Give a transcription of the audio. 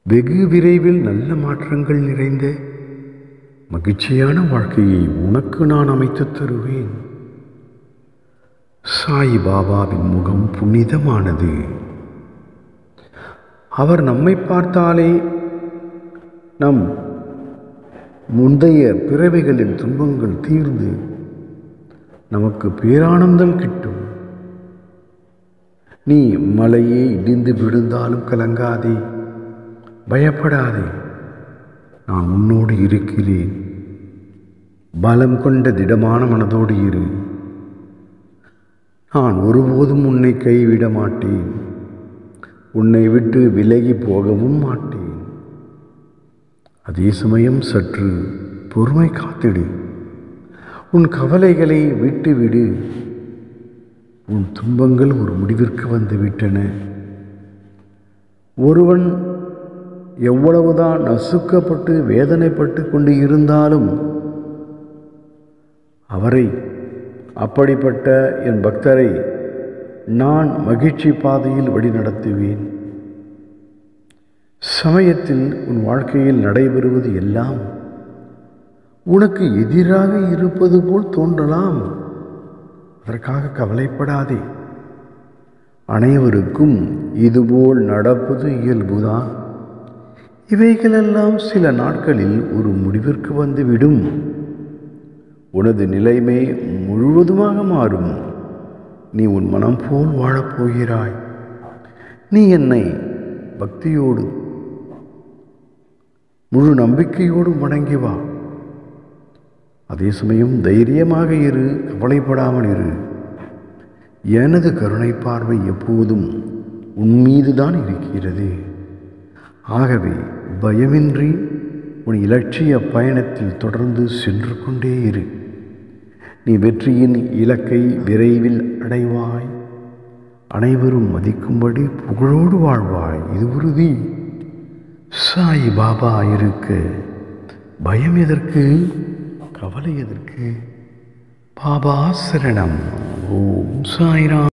வெகு விரைவில் நல்ல மாற்றங்கள் நிறைந்த மகிழ்ச்சியான வாழ்க்கையை உனக்கு நான் அமைத்துத் தருவேன் சாய் பாபாவின் முகம் புனிதமானது அவர் நம்மை பார்த்தாலே நம் முந்தைய பிறவைகளின் துன்பங்கள் தீர்ந்து நமக்கு பேரானந்தம் கிட்டும் நீ மலையே இடிந்து விழுந்தாலும் கலங்காதே பயப்படாதே நான் உன்னோடு இருக்கிறேன் பலம் கொண்ட திடமான மனதோடு இரு நான் ஒருபோதும் உன்னை கைவிட மாட்டேன் உன்னை விட்டு விலகி போகவும் மாட்டேன் அதே சமயம் சற்று பொறுமை காத்திடு உன் கவலைகளை விட்டுவிடு உன் துன்பங்கள் ஒரு முடிவிற்கு வந்து விட்டன ஒருவன் எவ்வளவுதான் நசுக்கப்பட்டு வேதனைப்பட்டு கொண்டு இருந்தாலும் அவரை அப்படிப்பட்ட என் பக்தரை நான் மகிழ்ச்சி பாதையில் வழிநடத்துவேன் சமயத்தில் உன் வாழ்க்கையில் நடைபெறுவது எல்லாம் உனக்கு எதிராக இருப்பது போல் தோன்றலாம் அதற்காக கவலைப்படாதே அனைவருக்கும் இதுபோல் நடப்பது இயல்புதான் இவைகளெல்லாம் சில நாட்களில் ஒரு முடிவிற்கு வந்துவிடும் உனது நிலைமை முழுவதுமாக மாறும் நீ உன் மனம் போல் வாழப்போகிறாய் நீ என்னை பக்தியோடு முழு நம்பிக்கையோடு வணங்கி வா அதே சமயம் தைரியமாக இரு கவலைப்படாமல் இரு எனது கருணை பார்வை எப்போதும் உன் மீதுதான் இருக்கிறது ஆகவே பயமின்றி உன் இலட்சிய பயணத்தில் தொடர்ந்து சென்று கொண்டே இரு நீ வெற்றியின் இலக்கை விரைவில் அடைவாய் அனைவரும் மதிக்கும்படி புகழோடு வாழ்வாய் இது உறுதி சாய் பாபா இருக்க பயம் எதற்கு கவலை எதற்கு பாபா சரணம் ஓம் சாய்ராம்